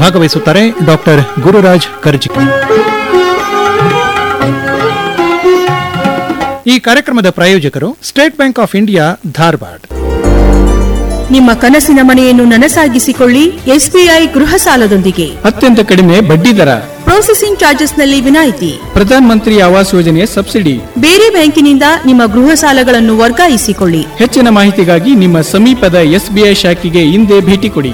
ಭಾಗವಹಿಸುತ್ತಾರೆ ಡಾಕ್ಟರ್ ಗುರುರಾಜ್ ಕರ್ಜಿಕ್ ಈ ಕಾರ್ಯಕ್ರಮದ ಪ್ರಾಯೋಜಕರು State Bank of India Dharwad ನಿಮ್ಮ ಕನಸಿನ ಮನೆಯನ್ನು ನನಸಾಗಿಸಿಕೊಳ್ಳಿ ಎಸ್ಬಿಐ ಗೃಹ ಸಾಲದೊಂದಿಗೆ ಅತ್ಯಂತ ಕಡಿಮೆ ಬಡ್ಡಿ ದರ ಪ್ರೊಸೆಸಿಂಗ್ ಚಾರ್ಜಸ್ನಲ್ಲಿ ವಿನಾಯಿತಿ ಪ್ರಧಾನ ಮಂತ್ರಿ ಆವಾಸ್ ಯೋಜನೆಯ ಸಬ್ಸಿಡಿ ಬೇರೆ ಬ್ಯಾಂಕಿನಿಂದ ನಿಮ್ಮ ಗೃಹ ಸಾಲಗಳನ್ನು ವರ್ಗಾಯಿಸಿಕೊಳ್ಳಿ ಹೆಚ್ಚಿನ ಮಾಹಿತಿಗಾಗಿ ನಿಮ್ಮ ಸಮೀಪದ ಎಸ್ಬಿಐ ಶಾಖೆಗೆ ಹಿಂದೆ ಭೇಟಿ ಕೊಡಿ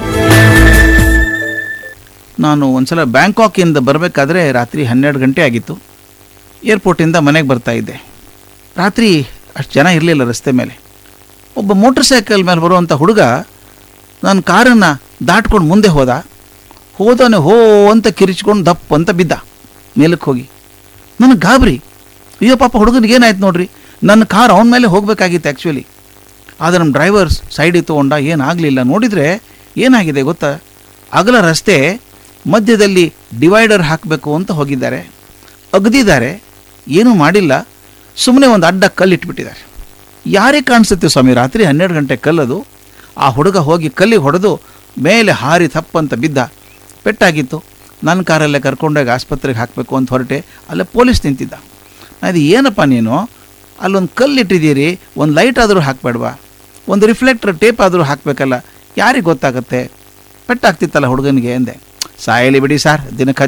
ನಾನು ಒಂದ್ಸಲ ಬ್ಯಾಂಕಾಕಿಂದ ಬರಬೇಕಾದ್ರೆ ರಾತ್ರಿ ಹನ್ನೆರಡು ಗಂಟೆ ಆಗಿತ್ತು ಏರ್ಪೋರ್ಟಿಂದ ಮನೆಗೆ ಬರ್ತಾ ಇದ್ದೆ ರಾತ್ರಿ ಅಷ್ಟು ಜನ ಇರಲಿಲ್ಲ ರಸ್ತೆ ಮೇಲೆ ಒಬ್ಬ ಮೋಟರ್ ಸೈಕಲ್ ಮೇಲೆ ಬರುವಂಥ ಹುಡುಗ ನನ್ನ ಕಾರನ್ನು ದಾಟ್ಕೊಂಡು ಮುಂದೆ ಹೋದ ಹೋದವನೇ ಹೋ ಅಂತ ಕಿರಿಚ್ಕೊಂಡು ದಪ್ಪ ಅಂತ ಬಿದ್ದ ಮೇಲಕ್ಕೆ ಹೋಗಿ ನನಗೆ ಗಾಬರಿ ಅಯ್ಯೋ ಪಾಪ ಹುಡುಗನಿಗೆ ಏನಾಯ್ತು ನೋಡ್ರಿ ನನ್ನ ಕಾರ್ ಅವನ ಮೇಲೆ ಹೋಗಬೇಕಾಗಿತ್ತು ಆ್ಯಕ್ಚುಲಿ ಆದರೆ ನಮ್ಮ ಡ್ರೈವರ್ಸ್ ಸೈಡಿಗೆ ತೊಗೊಂಡ ಏನಾಗಲಿಲ್ಲ ನೋಡಿದರೆ ಏನಾಗಿದೆ ಗೊತ್ತಾ ಅಗಲ ರಸ್ತೆ ಮಧ್ಯದಲ್ಲಿ ಡಿವೈಡರ್ ಹಾಕಬೇಕು ಅಂತ ಹೋಗಿದ್ದಾರೆ ಅಗದಿದ್ದಾರೆ ಏನೂ ಮಾಡಿಲ್ಲ ಸುಮ್ಮನೆ ಒಂದು ಅಡ್ಡ ಕಲ್ಲು ಇಟ್ಬಿಟ್ಟಿದ್ದಾರೆ ಯಾರೇ ಕಾಣಿಸುತ್ತೆ ಸ್ವಾಮಿ ರಾತ್ರಿ ಹನ್ನೆರಡು ಗಂಟೆ ಕಲ್ಲದು ಆ ಹುಡುಗ ಹೋಗಿ ಕಲ್ಲಿಗೆ ಹೊಡೆದು ಮೇಲೆ ಹಾರಿ ತಪ್ಪಂತ ಬಿದ್ದ ಪೆಟ್ಟಾಗಿತ್ತು ನನ್ನ ಕಾರಲ್ಲೇ ಕರ್ಕೊಂಡೋಗಿ ಆಸ್ಪತ್ರೆಗೆ ಹಾಕಬೇಕು ಅಂತ ಹೊರಟೆ ಅಲ್ಲೇ ಪೊಲೀಸ್ ನಿಂತಿದ್ದ ಅದು ಏನಪ್ಪ ನೀನು ಅಲ್ಲೊಂದು ಕಲ್ಲು ಇಟ್ಟಿದ್ದೀರಿ ಒಂದು ಲೈಟ್ ಆದರೂ ಹಾಕಬೇಡ್ವಾ ಒಂದು ರಿಫ್ಲೆಕ್ಟರ್ ಟೇಪ್ ಆದರೂ ಹಾಕಬೇಕಲ್ಲ ಯಾರಿಗೆ ಗೊತ್ತಾಗುತ್ತೆ ಪೆಟ್ಟಾಗ್ತಿತ್ತಲ್ಲ ಹುಡುಗನಿಗೆ ಅಂದೆ ಸಾಯಲಿ ಬಿಡಿ ಸರ್ ದಿನಕ್ಕೆ